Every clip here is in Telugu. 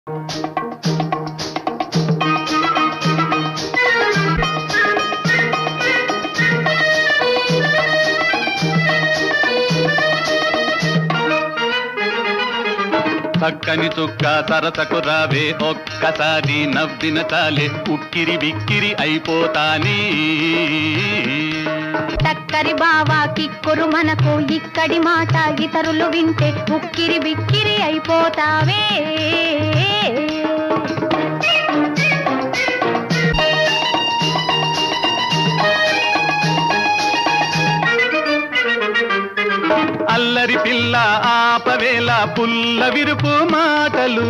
చక్కని చుక్క సరసకు రావే ఒక్కసారి నవ్విన చాలే ఉక్కిరి బిక్కిరి అయిపోతాని టక్కరి బావా కిక్కురు మనకు ఇక్కడి మాట ఇతరులు వింటే ఉక్కిరి బిక్కిరి అయిపోతావే అల్లరి పిల్ల ఆపవేల పుల్ల విరుపు మాటలు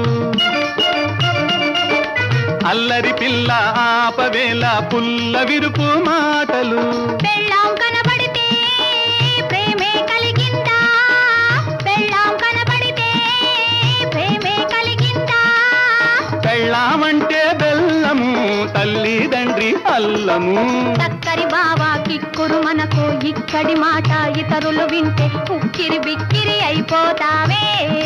అల్లరి పిల్ల ఆపవేల పుల్ల విరుపు మాటలు పెళ్ళాం కనబడితే ప్రేమే కలిగిందా పెళ్ళాం కనబడితే ప్రేమే కలిగిందా పెళ్ళామంటే బెల్లము తల్లిదండ్రి అల్లము టక్కరి బావా కిక్కురు మనకు ఇక్కడి మాట ఇతరులు వింటే ఉక్కిరి బిక్కిరి అయిపోతావే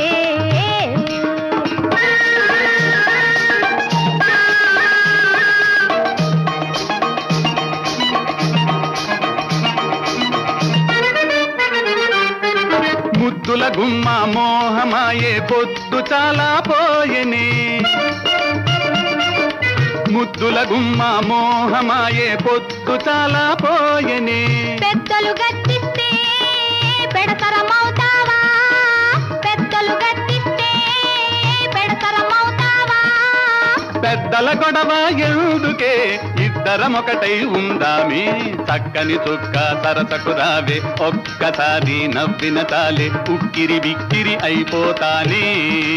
ముద్దుల గుమ్మ మోహమాయే పొద్దు చాలా పోయెనే ముద్దుల గుమ్మ మోహమాయే పొద్దు చాలా పోయెనే పెద్దలు గద్దిస్తే పెడతరమవుతావా పెద్దలు గద్దిస్తే పెడతరమవుతావా పెద్దల గొడవ ఎందుకే ఇద్దరం ఒకటై ఉందామి చక్కని చుక్క సరసకు రావే ఒక్కసారి నవ్విన తాలే ఉక్కిరి బిక్కిరి అయిపోతానే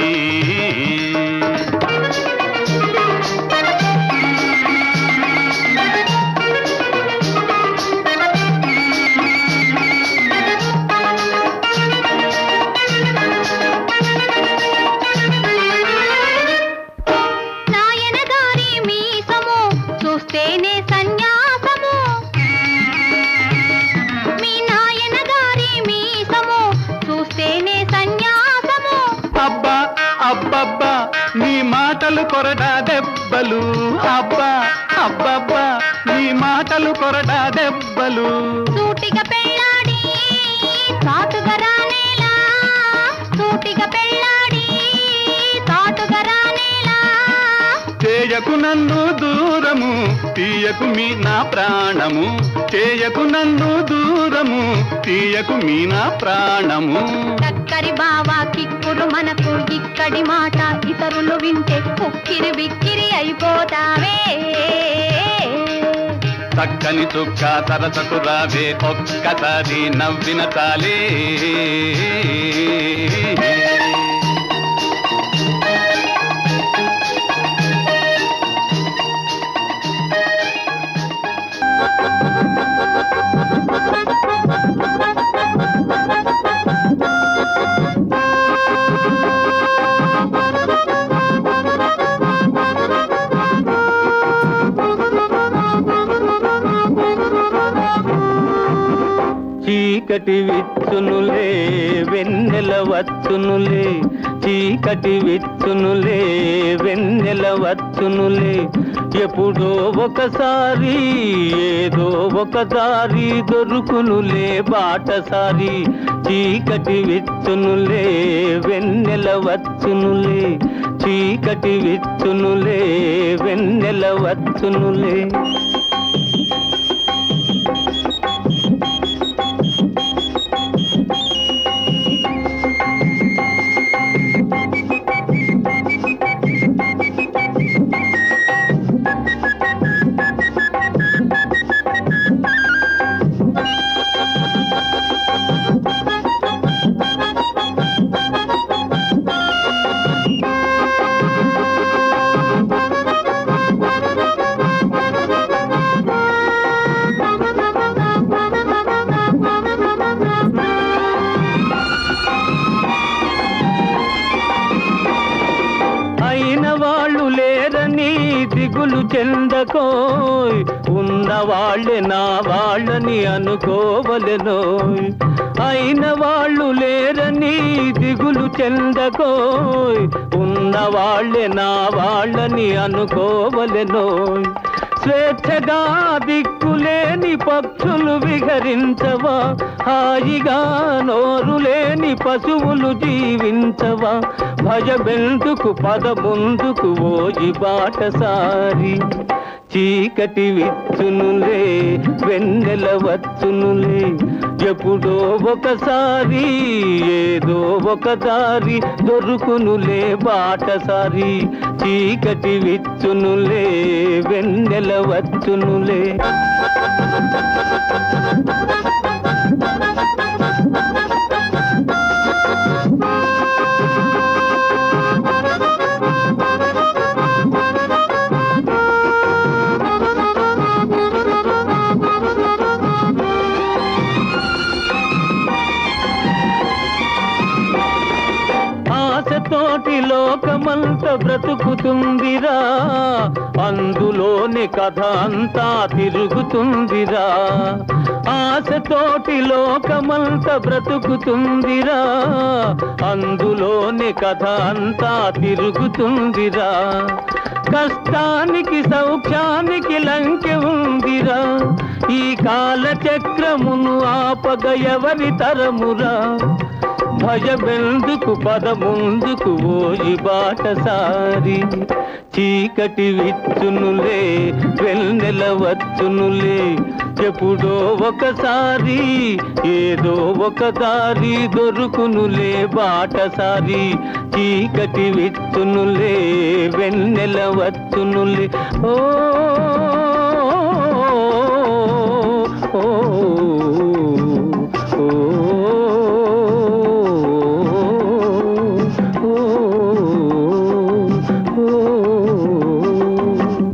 నాయన గారి మీసము చూస్తేనే సన్యాసము మీ నాయన గారి మీసము చూస్తేనే సన్యాసము అబ్బా అబ్బబ్బా నీ మాటలు కొరడా దెబ్బలు అబ్బా అబ్బబ్బా నీ మాటలు కొరడా దెబ్బలు సూటిగా పెళ్ళాడి చాటుగా రానేలా సూటిగా పెళ్ళాడి చాటుగా రానేలా చేయకు నన్ను దూరము తీయకు మీ నా ప్రాణము చేయకు నన్ను దూరము తీయకు మీ నా ప్రాణము చక్కరి బావా కిక్కురు మనకు ఇక్కడి మాట ఇతరులు వింటే ఉక్కిరి బిక్కిరి అయిపోతావే చక్కని చుక్క సరసకు రావే ఒక్కసారి నవ్విన చాలే చీకటి విచ్చునులే వెన్నెల వచ్చునులే చీకటి విచ్చునులే వెన్నెల వచ్చునులే ఎప్పుడో ఒకసారి ఏదో ఒక దారి దొరుకునులే బాటసారి చీకటి విచ్చునులే వెన్నెల వచ్చునులే చీకటి విచ్చునులే వెన్నెల వచ్చునులే అయిన వాళ్ళు లేరని లేరని దిగులు చెందకోయ్ ఉన్న వాళ్ళే నా వాళ్ళని అనుకోవలెనోయ్ అయిన వాళ్ళు లేరని దిగులు చెందకోయ్ ఉన్న వాళ్ళే నా వాళ్ళని అనుకోవలెనోయ్ స్వేచ్ఛగా దిక్కులేని పక్షులు విహరించవా హాయిగా నోరు లేని పశువులు జీవించవా భయబెందుకు పద ముందుకు ఓయి బాటసారి చీకటి విచ్చునులే వెన్నెల వచ్చునులే ఎప్పుడో ఒకసారి ఏదో ఒక దారి దొరుకునులే బాటసారి చీకటి విచ్చునులే వెన్నెల వచ్చునులే ఆశతోటి లోకమంత బ్రతుకుతుందిరా అందులోని కథ అంతా తిరుగుతుందిరా ఆశతోటి లోకమంత బ్రతుకుతుందిరా అందులోని కథ అంతా తిరుగుతుందిరా కష్టానికి సౌఖ్యానికి లంకె ఉందిరా ఈ కాల చక్రమును ఆపగ ఎవరి తరమురా భయమెందుకు పద ముందుకు ఓయి బాటసారి చీకటి విచ్చునులే వెన్నెల వచ్చునులే ఎప్పుడో ఒకసారి ఏదో ఒక దారి దొరుకునులే బాటసారి చీకటి విచ్చునులే వెన్నెల వచ్చునులే ఓ ఓ, ఓ, ఓ, ఓ.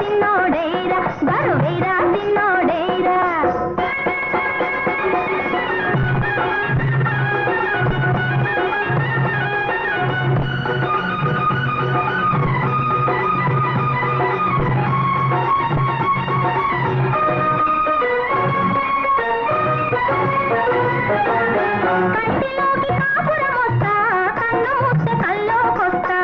సిన్నోడైరా బరువైరా సిన్నోడైరా కంటిలోకి కాపురం వస్తా కన్ను ముస్తే కల్లోకొస్తా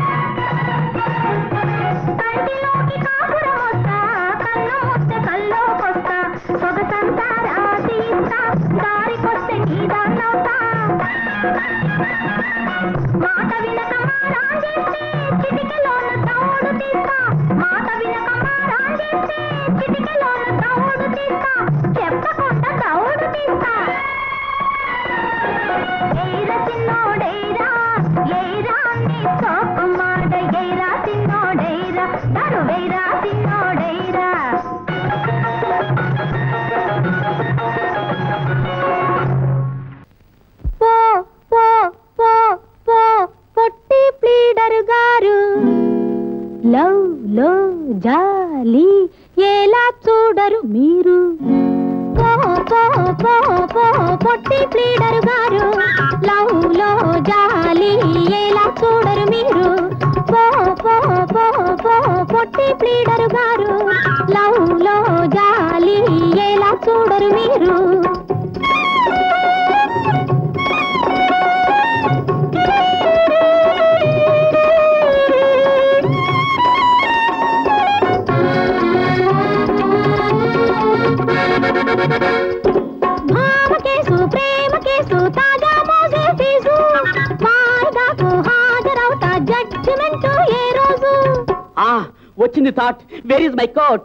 కంటిలోకి కాపురం వస్తా కన్ను ముస్తే కల్లోకొస్తా సొగసంతా రాసి ఇస్తా దారికొస్తే నీదాన్నవుతా మాట వినక మారాం చేస్తే చిటికెలోన తౌడు తీస్తా మాట వినక మారాం చేస్తే చిటికెలోన తౌడు తీస్తా చెప్పకుండా తౌడు తీస్తా ఏరా సిన్నోడేరా ఏరా నీ సోకు మాట ఏరా సిన్నోడేరా దరువేరా సిన్నోడేరా పో పో పో పో పొట్టి ప్లీడరు గారు లవ్ లో జాలి ఎలా చూడరు మీరు పో పో పో పో పొట్టి ప్లీడరు గారు లవ్ లో జాలి ఎలా చూడరు మీరు పో పో పో పో పొట్టి ప్లీడరు గారు లవ్ లో జాలి ఎలా చూడరు మీరు భామ కేసు ప్రేమ కేసు తాజా మోసే ఫీజు వాయిదాకు హాజరవుతా జడ్జిమెంట్ ఏ రోజు ఆ వచ్చింది that where is my coat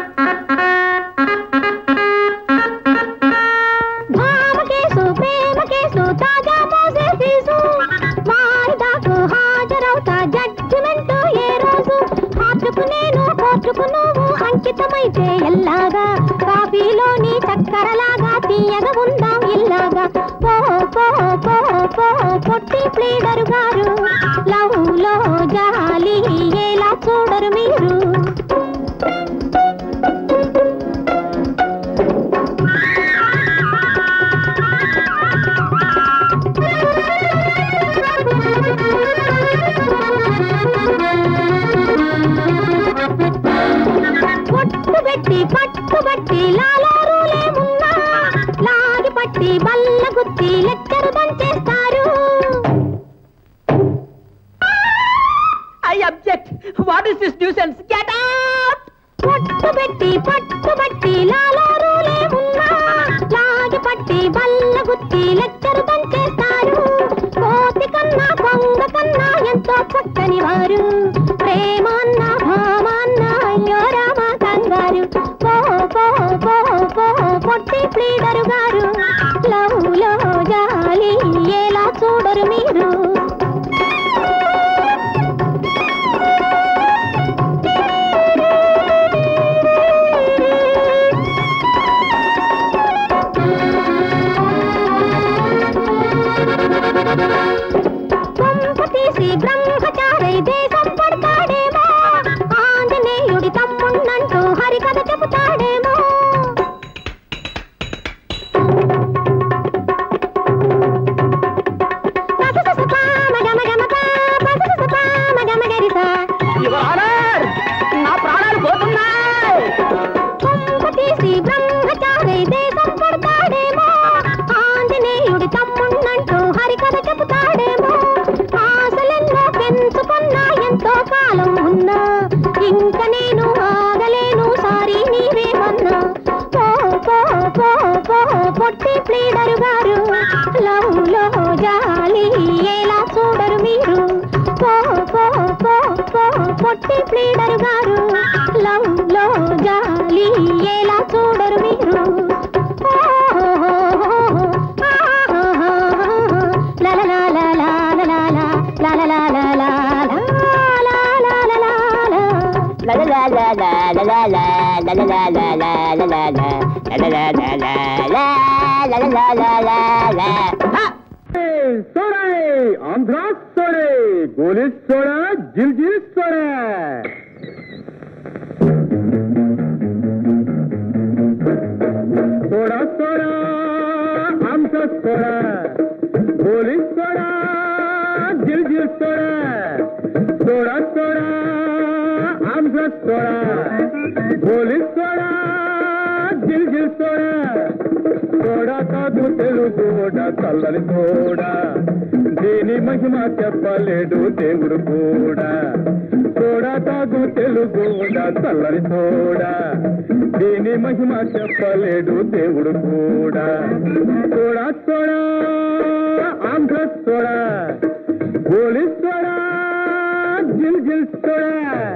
భామ కేసు ప్రేమ కేసు తాజా మోసే ఫీజు వాయిదాకు హాజరవుతా జడ్జిమెంట్ ఏ రోజు హార్టుకు నేను కోర్టుకు నువ్వు అంకితమైతే ఎల్లాగా కాఫీలోని చక్కెరలాగా తీయగా ఉందాం ఇల్లాగా పో పో పో పో పొట్టి ప్లీడరు గారు లవ్ లో జాలి ఎలా చూడరు మీరు పొట్టుబెట్టి పట్టుబట్టి లాలారులేమున్నా లాగి పట్టి బల్ల గుత్తి లెక్కరు దంచేస్తారు I object what is this nuisance get out పొట్టుబెట్టి పట్టుబట్టి లాలారులేమున్నా లాగి పట్టి బల్ల గుత్తి లెక్కరు దంచేస్తారు కోతి కన్నా కొంగ కన్నా ఎంతో చక్కని వారు ప్రేమ అన్న భామ అన్న అయ్యో రామ కంగారు పో పో పో పో పొట్టి ప్లీడరు గారు లవ్ లో జాలి ఎలా చూడరు మీరు కొంప తీసి బ్రహ్మచారి దేశం పడతాడేమో ఆంజనేయుడి తమ్ముణ్ణంటూ హరికథ చెబుతాడేమో పసససపా మగమగమపా, పసససపా మగమగరిసా. యువర్ ఆనర్ నా ప్రాణాలు పోతున్నాయి కొంప తీసి బ్రహ్మచారి దేశం పడతాడేమో ఆంజనేయుడి తమ్ముణ్ణంటూ హరికథ చెబుతాడేమో ఆశలెన్నో పెంచుకున్నా ఎంతో కాలం ఉన్నా ఇంక నేను ఆగలేను సారీ నీవేమన్నా పో పో పో పో పొట్టి ప్లీడరు గారు లవ్ లో జాలి ఎలా చూడరు మీరు పో పో పో పో పొట్టి ప్లీడరు గారు లవ్ లో జాలి ఎలా చూడరు మీరు సోడే ఆంధ్రా సోడే గోలి సోడా జిల్ జిల్ సోడా తోడ కాదు తెలుగోడ చల్లని తోడ దీని మహిమ చెప్పలేడు దేవుడు కూడా తోడ తాగు తెలుగోడ చల్లని తోడ దీని మహిమ చెప్పలేడు దేవుడు కూడా తోడా తోడా ఆంధ్ర తోడా పోలీస్ తోడా జిల్ జిల్ తోడా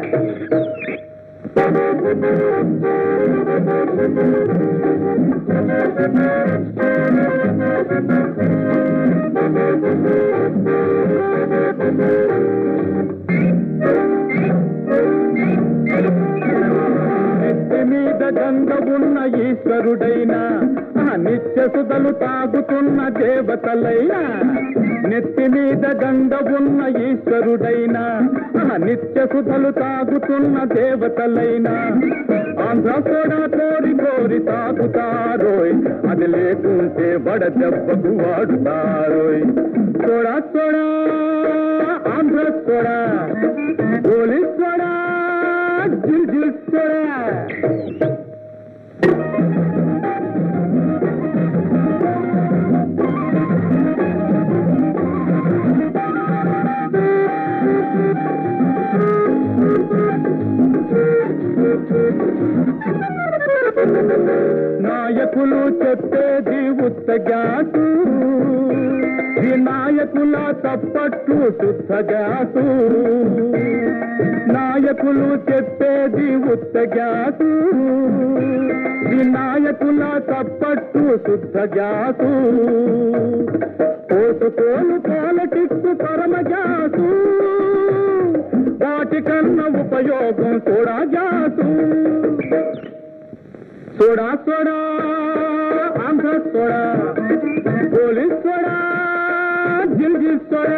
నెత్తి మీద గంగ ఉన్న ఈశ్వరుడైనా ఆ నిత్య సుధలు తాగుతున్న దేవతలైనా నెత్తి మీద గంగ ఉన్న ఈశ్వరుడైనా ఆ నిత్య సుధలు తాగుతున్న దేవతలైనా ఆంధ్ర కూడా కోరి కోరి తాగుతారోయ్ అది లేకుంటే వడ దెబ్బకు వాడుతారోయ్ చూడా చూడా ఆంధ్ర చూడా పోలీస్ చూడా జిల్ జిల్ చూడా నాయకులు చెప్పేది ఉత్తగాసు ఈ నాయకుల తప్పట్లు శుద్ధగాసు నాయకులు చెప్పేది ఉత్తగాసు ఈ నాయకుల తప్పట్లు శుద్ధగాసు పోసుకోలు పాలటిక్స్ పరమజాసు వాటికన్నా ఉపయోగం కూడా జాసు soda soda Andhra soda police soda జిల్ జిల్ సోడా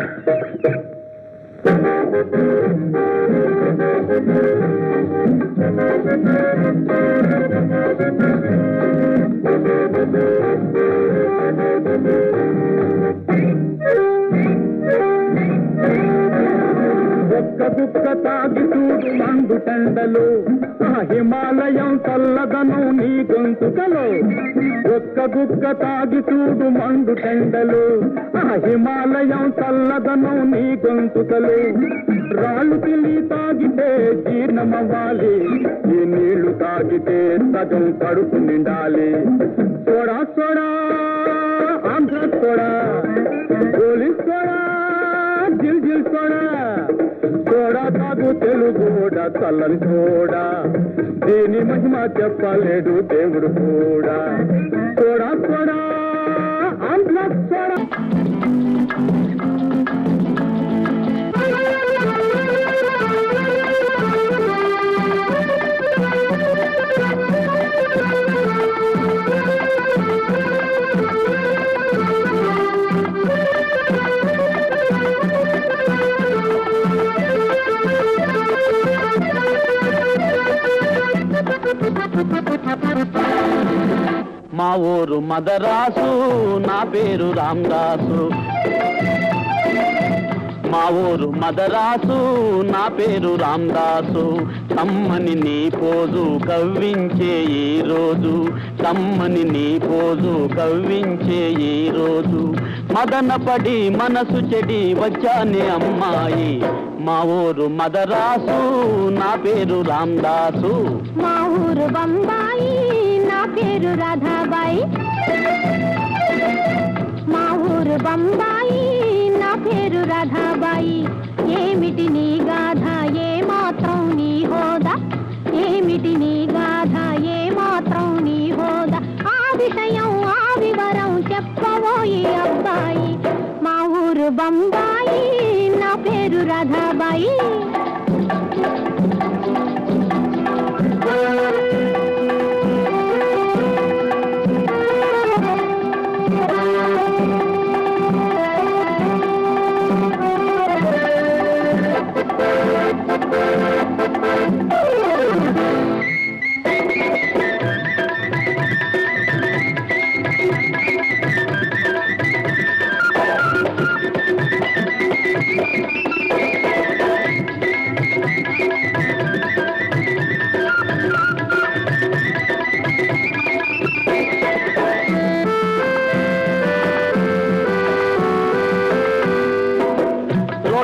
ఒక్క బుక్క తాగి చూడు మండు టెండలు ఆ హిమాలయం చల్లదనం నీ గొంతుకలో ఒక్క బుక్క తాగి చూడు మండు టెండలు ఆ హిమాలయం చల్లదనం నీ గొంతుకలు రాళ్ళు పిల్లి తాగితే జీర్ణమవ్వాలి ఈ నీళ్లు తాగితే సగం కడుపు నిండాలి soda soda Andhra soda police soda జిల్ జిల్ సోడా సోడా తాగు తెలుగు కూడా చల్లని సోడా దీని మహిమ చెప్పలేడు దేవుడు కూడా సోడా సోడా ఆంధ్ర సోడా మా ఊరు మదరాసు నా పేరు రామదాసు మా ఊరు మదరాసు నా పేరు రామదాసు కమ్మని నీ పోజు కవ్వించే ఈ రోజు కమ్మని నీ పోజు కవ్వించే ఈ రోజు మదనపడి మనసు చెడి వచ్చానే అమ్మాయి మా ఊరు మదరాసు నా పేరు రామదాసు మా ఊరు బొంబాయి నా పేరు రాధాబాయి మా ఊరు బొంబాయి నా పేరు రాధాబాయి ఏమిటి నీ గాథ ఏ మాత్రం నీ హోదా ఏమిటి నీ గాథ ఏ మాత్రం నీ హోదా ఆ విషయం ఆ వివరం చెప్పబోయి అబ్బాయి మా ఊరు బొంబాయి నా పేరు రాధాబాయి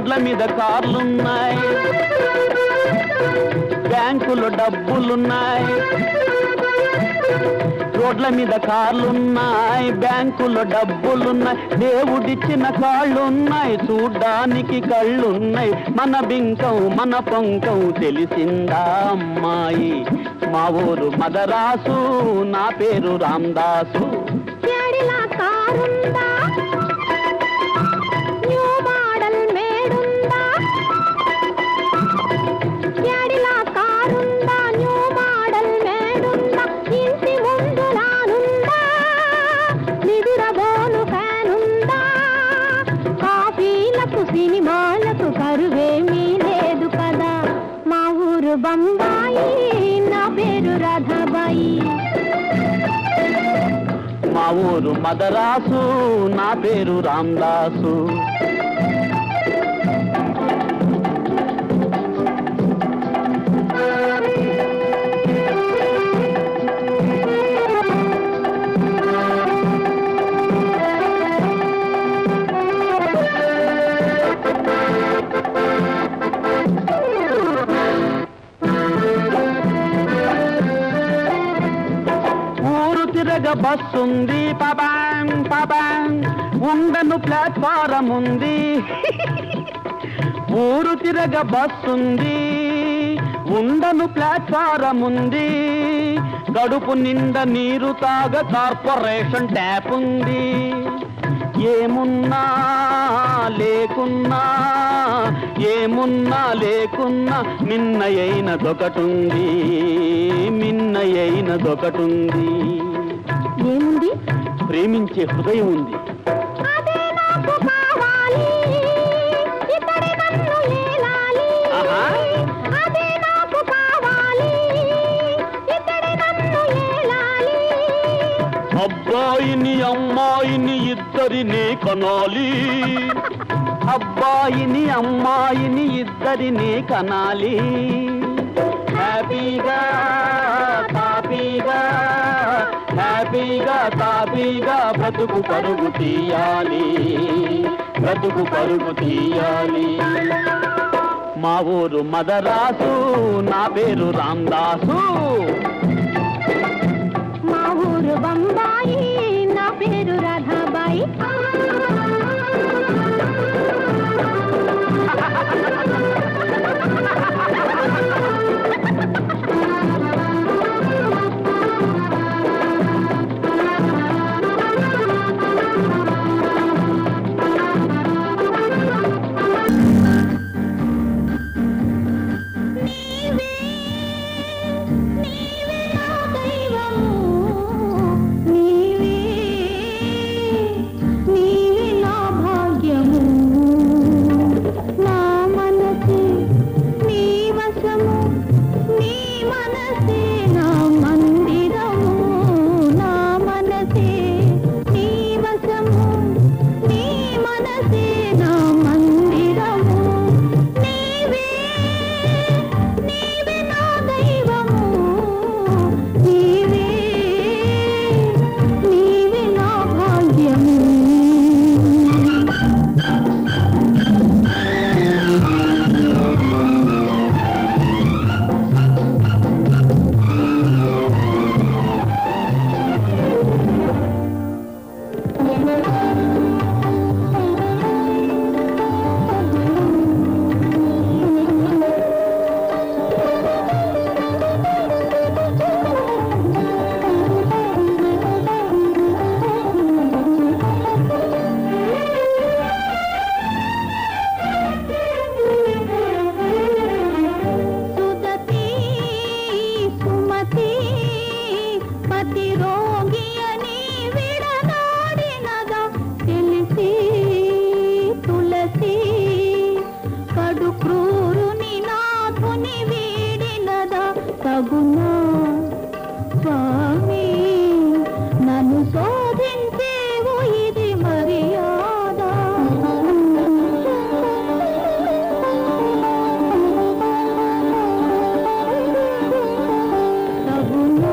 రోడ్ల మీద కార్లున్నాయి బ్యాంకులో డబ్బులున్నాయి రోడ్ల మీద కార్లున్నాయి బ్యాంకులో డబ్బులున్నాయి దేవుడిచ్చిన కాళ్ళున్నాయి చూడ్డానికి కళ్ళున్నాయి మన బింకం మన పొంకం తెలిసిందా అమ్మాయి మా ఊరు మదరాసు నా పేరు రామదాసు చెడిలా కారుందా న్యూ మోడల్ మేడుందా చెడిలా కారుందా న్యూ మోడల్ మేడుందా ఇంటి ముందు నానుందా నిదురబోను ఫ్యానుందా కాఫీలకు సినిమాలకు కరువేమీ లేదు కదా మా ఊరు బొంబాయి నా పేరు రాధాబాయి మా ఊరు మదరాసు నా పేరు రామదాసు ఊరు తిరగ బస్సుంది పబాంగ్ పబాంగ్ ఉండను ప్లాట్ఫారం ఉంది ఊరు తిరగ బస్సుంది ఉండను ప్లాట్ఫారం ఉంది గడుపు నిండా నీరు తాగ కార్పొరేషన్ ట్యాప్ ఉంది ఏమున్నా లేకున్నా ఏమున్నా లేకున్నా మిన్నయైనదొకటుంది మిన్నయైనదొకటుంది ఏముంది ప్రేమించే హృదయం ఉంది అదే నాకు కావాలి ఇతడి నన్ను ఏలాలి ఆహా. అదే నాకు కావాలి ఇతడి నన్ను ఏలాలి అబ్బాయిని అమ్మాయిని ఇద్దరిని కనాలి అబ్బాయిని అమ్మాయిని ఇద్దరిని కనాలి హ్యాపీగా తాపీగా హ్యాపీగా తాపీగా బ్రతుకు పరుగు తీయాలి బ్రతుకు పరుగు తీయాలి మా ఊరు మదరాసు నా పేరు రామదాసు మా ఊరు బొంబాయి నా పేరు రాధాబాయి నీవే నీవే నా దైవము నీవే నీవే నా భాగ్యము నా మనసే నీ వశము నీ మనసే నా మందిరము నా మనసే నీ వశము నీ మనసే నా మందిరము నీవే నీవే నా దైవము నీవే నీవే నా భాగ్యము సుదతి సుమతి పతి రోగి అని విడనాడినద తెలిసి తులసి కడు క్రూరుని నాథుని వీడినద తగునా స్వామి నన్ను శోధించేవు ఇది మర్యాద తగునా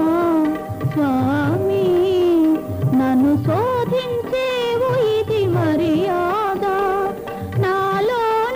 స్వామి నన్ను శోధించేవు ఇది మర్యాద నాలో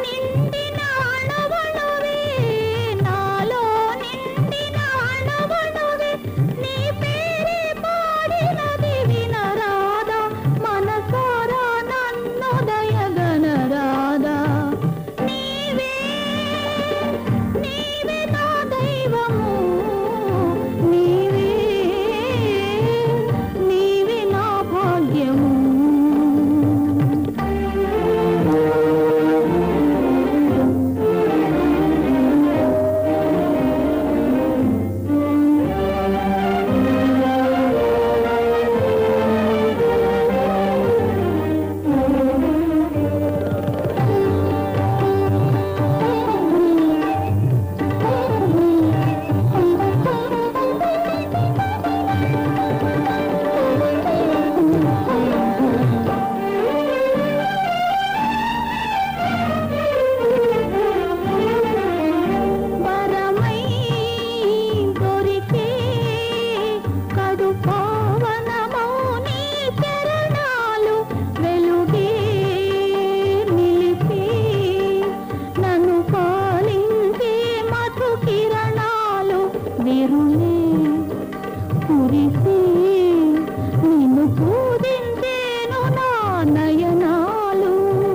విరులే కురిసి నిన్ను పూజించేను నా నయనాలు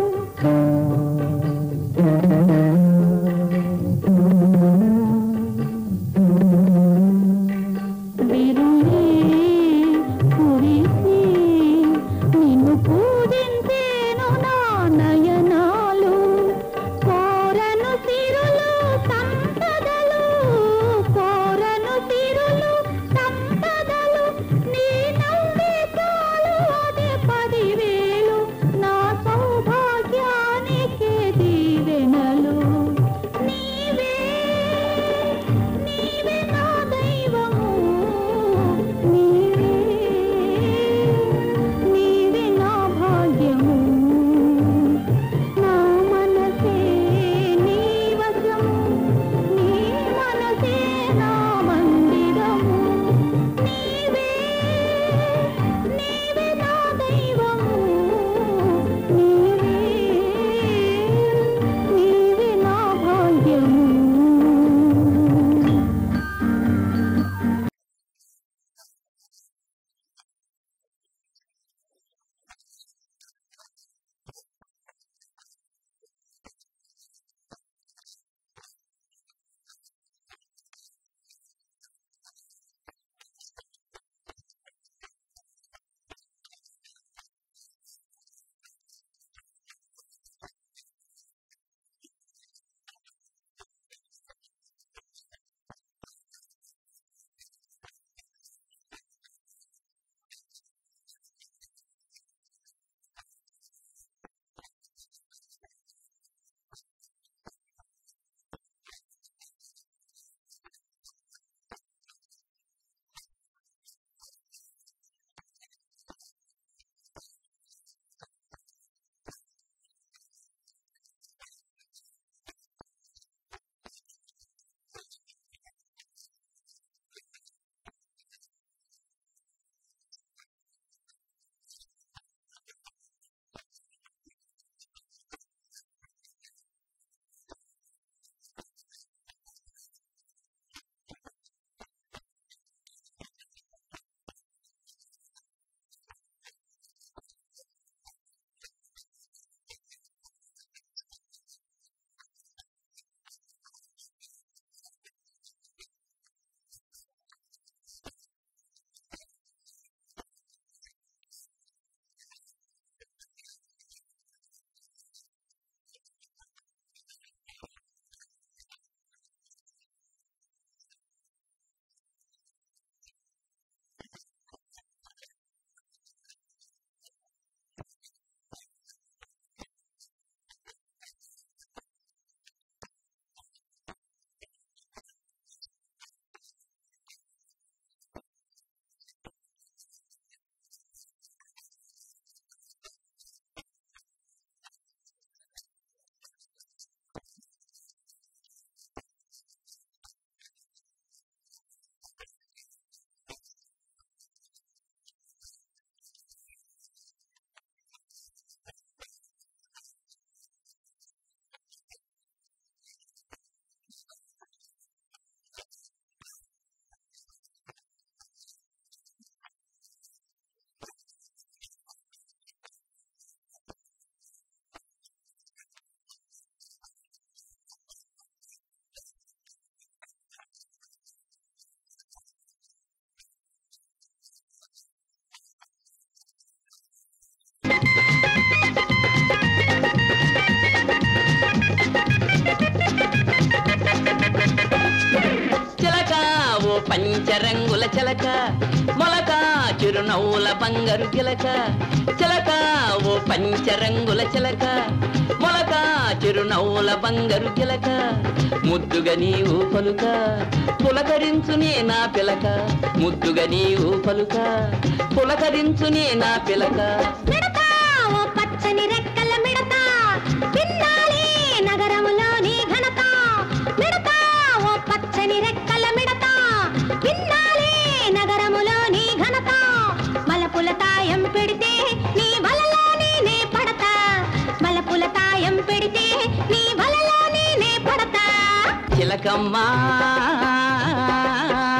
విరులే కురిసి నిన్ను పూజించేను నా నయనాలు కోరను సిరులు సంపదలు కోరను సిరులు సంపదలు నీ నవ్వే చాలు అదే పదివేలు నా సౌభాగ్యానికి దీవెనలు నీవే నీవే నా దైవము నీవే నీవే నా భాగ్యము నా మనసే నీ వశము నీ మనసే నా మందిరము నీవే నీవే నా దైవము నీవే నీవే నా భాగ్యము చిలక ఓ పంచరంగుల చిలక మొలక చిరునవ్వుల బంగారు గిలక చిలక ఓ పంచరంగుల చిలక మొలక చిరునవ్వుల బంగారు గిలక ముద్దుగా నీవు పలుక పులకరించునే నా పిలక ముద్దుగా నీవు పలుక పులకరించునే నా పిలక మిడతా ఓ పచ్చని రెక్కల మిడతా విన్నాలే నగరములోని ఘనత మిడతా ఓ పచ్చని రెక్కల మిడతా విన్నాలే నగరములోని ఘనత మలపుల తాయం పెడితే నీ వలలోనే నే పడతా మలపుల తాయం పెడితే నీ వలలోనే నే పడతా చిలకమ్మా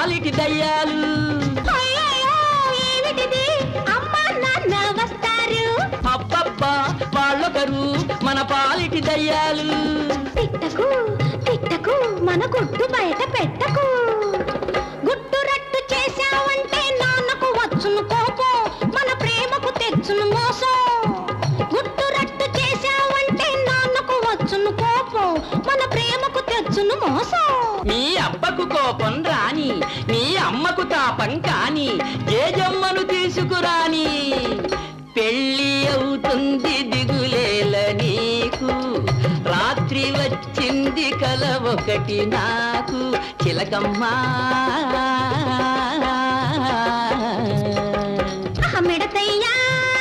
పాలిటి దయ్యాలు అయ్యయ్యో, ఏమిటిది అమ్మ నాన్న వస్తారు అబ్బబ్బా వాళ్ళొకరు మన పాలిటి దయ్యాలు తిట్టకు తిట్టకు మన గుడ్డు బయట పెట్టకు గుడ్డు రట్టు చేశావంటే నాన్నకు వచ్చును కోపం మన ప్రేమకు తెచ్చును మోసం గుడ్డు రట్టు చేశావంటే నాన్నకు వచ్చును కోపం మన ప్రేమకు తెచ్చును మోసం మీ అబ్బకు కోపం రాని మీ అమ్మకు తాపం కాని ఏ జమ్మను తీసుకురాని పెళ్ళి అవుతుంది దిగులేల నీకు రాత్రి వచ్చింది కల ఒకటి నాకు చిలకమ్మా మిడతయ్యా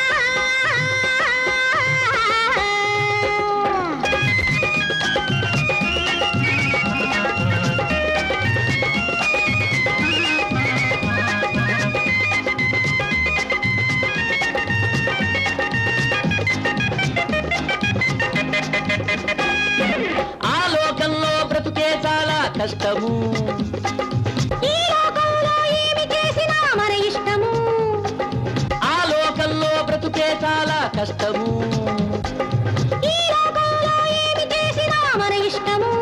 ఆ లోకంలో బ్రతుకే చాలా కష్టము ఈ లోకంలో ఏమి చేసినా మన ఇష్టము ఆ లోకంలో బ్రతుకే చాలా కష్టము ఈ లోకంలో ఏమి చేసినా మన ఇష్టము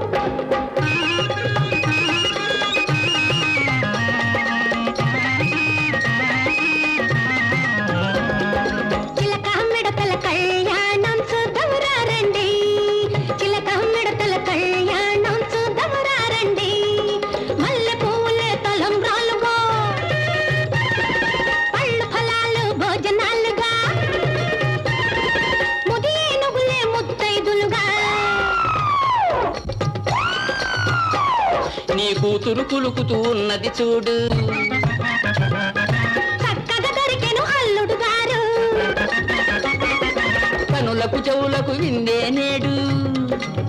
చిలక మిడతల కళ్యాణం చూద్దామురా రండి చిలక మిడతల కళ్యాణం చూద్దామురా రండి మల్లె పూలే తలంబ్రాలుగా పళ్ళు ఫలాలు భోజనాలుగా ముదియేనుగులే ముత్తైదులుగా నీ కూతురు కులుకుతూ ఉన్నది చూడు చక్కగా దొరికెను అల్లుడు గారు కనులకు చెవులకు విందే నేడు